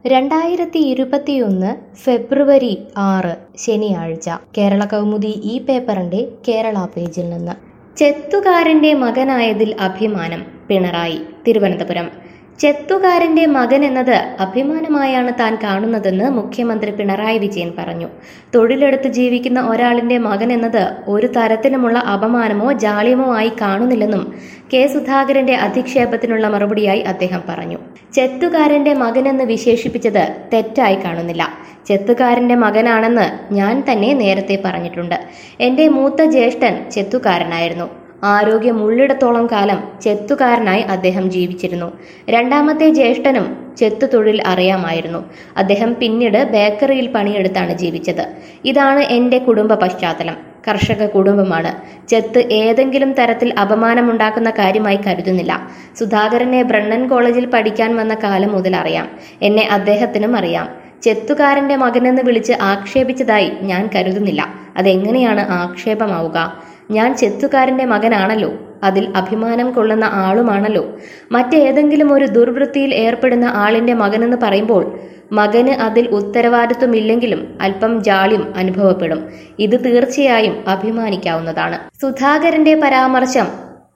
രണ്ടായിരത്തി ഇരുപത്തിയൊന്ന് ഫെബ്രുവരി ആറ് ശനിയാഴ്ച കേരള കൗമുദി ഈ പേപ്പറിന്റെ കേരള പേജിൽ നിന്ന് ചെത്തുകാരന്റെ മകനായതിൽ അഭിമാനം പിണറായി തിരുവനന്തപുരം ചെത്തുകാരന്റെ മകൻ എന്നത് അഭിമാനമായാണ് താൻ കാണുന്നതെന്ന് മുഖ്യമന്ത്രി പിണറായി വിജയൻ പറഞ്ഞു തൊഴിലെടുത്ത് ജീവിക്കുന്ന ഒരാളിന്റെ മകൻ എന്നത് ഒരു തരത്തിലുമുള്ള അപമാനമോ ജാള്യമോ ആയി കാണുന്നില്ലെന്നും കെ സുധാകരന്റെ അധിക്ഷേപത്തിനുള്ള മറുപടിയായി അദ്ദേഹം പറഞ്ഞു ചെത്തുകാരന്റെ മകനെന്ന് വിശേഷിപ്പിച്ചത് തെറ്റായി കാണുന്നില്ല ചെത്തുകാരന്റെ മകനാണെന്ന് ഞാൻ തന്നെ നേരത്തെ പറഞ്ഞിട്ടുണ്ട് എന്റെ മൂത്ത ജ്യേഷ്ഠൻ ചെത്തുകാരനായിരുന്നു ആരോഗ്യമുള്ളിടത്തോളം കാലം ചെത്തുകാരനായി അദ്ദേഹം ജീവിച്ചിരുന്നു രണ്ടാമത്തെ ജ്യേഷ്ഠനും ചെത്തു തൊഴിൽ അറിയാമായിരുന്നു അദ്ദേഹം പിന്നീട് ബേക്കറിയിൽ പണിയെടുത്താണ് ജീവിച്ചത് ഇതാണ് എന്റെ കുടുംബ പശ്ചാത്തലം കർഷക കുടുംബമാണ് ചെത്ത് ഏതെങ്കിലും തരത്തിൽ അപമാനമുണ്ടാക്കുന്ന കാര്യമായി കരുതുന്നില്ല സുധാകരനെ ബ്രണ്ണൻ കോളേജിൽ പഠിക്കാൻ വന്ന കാലം മുതൽ അറിയാം എന്നെ അദ്ദേഹത്തിനും അറിയാം ചെത്തുകാരന്റെ മകനെന്ന് വിളിച്ച് ആക്ഷേപിച്ചതായി ഞാൻ കരുതുന്നില്ല അതെങ്ങനെയാണ് ആക്ഷേപമാവുക ഞാൻ ചെത്തുകാരന്റെ മകനാണല്ലോ അതിൽ അഭിമാനം കൊള്ളുന്ന ആളുമാണല്ലോ മറ്റേതെങ്കിലും ഒരു ദുർവൃത്തിയിൽ ഏർപ്പെടുന്ന ആളിന്റെ മകനെന്ന് പറയുമ്പോൾ മകന് അതിൽ ഉത്തരവാദിത്വമില്ലെങ്കിലും അല്പം ജാള്യം അനുഭവപ്പെടും ഇത് തീർച്ചയായും അഭിമാനിക്കാവുന്നതാണ് സുധാകരന്റെ പരാമർശം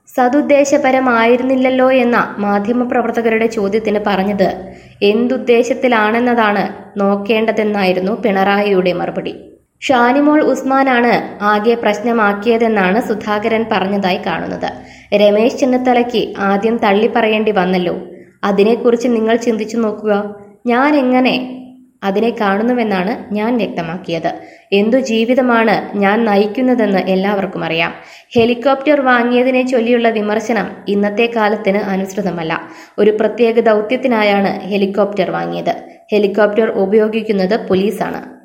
സതുദ്ദേശപരമായിരുന്നില്ലല്ലോ എന്ന മാധ്യമപ്രവർത്തകരുടെ ചോദ്യത്തിന് പറഞ്ഞത് എന്തുദ്ദേശത്തിലാണെന്നതാണ് നോക്കേണ്ടതെന്നായിരുന്നു പിണറായിയുടെ മറുപടി ഷാനിമോൾ ഉസ്മാനാണ് ആകെ പ്രശ്നമാക്കിയതെന്നാണ് സുധാകരൻ പറഞ്ഞതായി കാണുന്നത് രമേശ് ചെന്നിത്തലയ്ക്ക് ആദ്യം തള്ളിപ്പറയേണ്ടി വന്നല്ലോ അതിനെക്കുറിച്ച് നിങ്ങൾ ചിന്തിച്ചു നോക്കുക ഞാൻ എങ്ങനെ അതിനെ കാണുന്നുവെന്നാണ് ഞാൻ വ്യക്തമാക്കിയത് എന്തു ജീവിതമാണ് ഞാൻ നയിക്കുന്നതെന്ന് എല്ലാവർക്കും അറിയാം ഹെലികോപ്റ്റർ വാങ്ങിയതിനെ ചൊല്ലിയുള്ള വിമർശനം ഇന്നത്തെ കാലത്തിന് അനുസൃതമല്ല ഒരു പ്രത്യേക ദൗത്യത്തിനായാണ് ഹെലികോപ്റ്റർ വാങ്ങിയത് ഹെലികോപ്റ്റർ ഉപയോഗിക്കുന്നത് പോലീസാണ്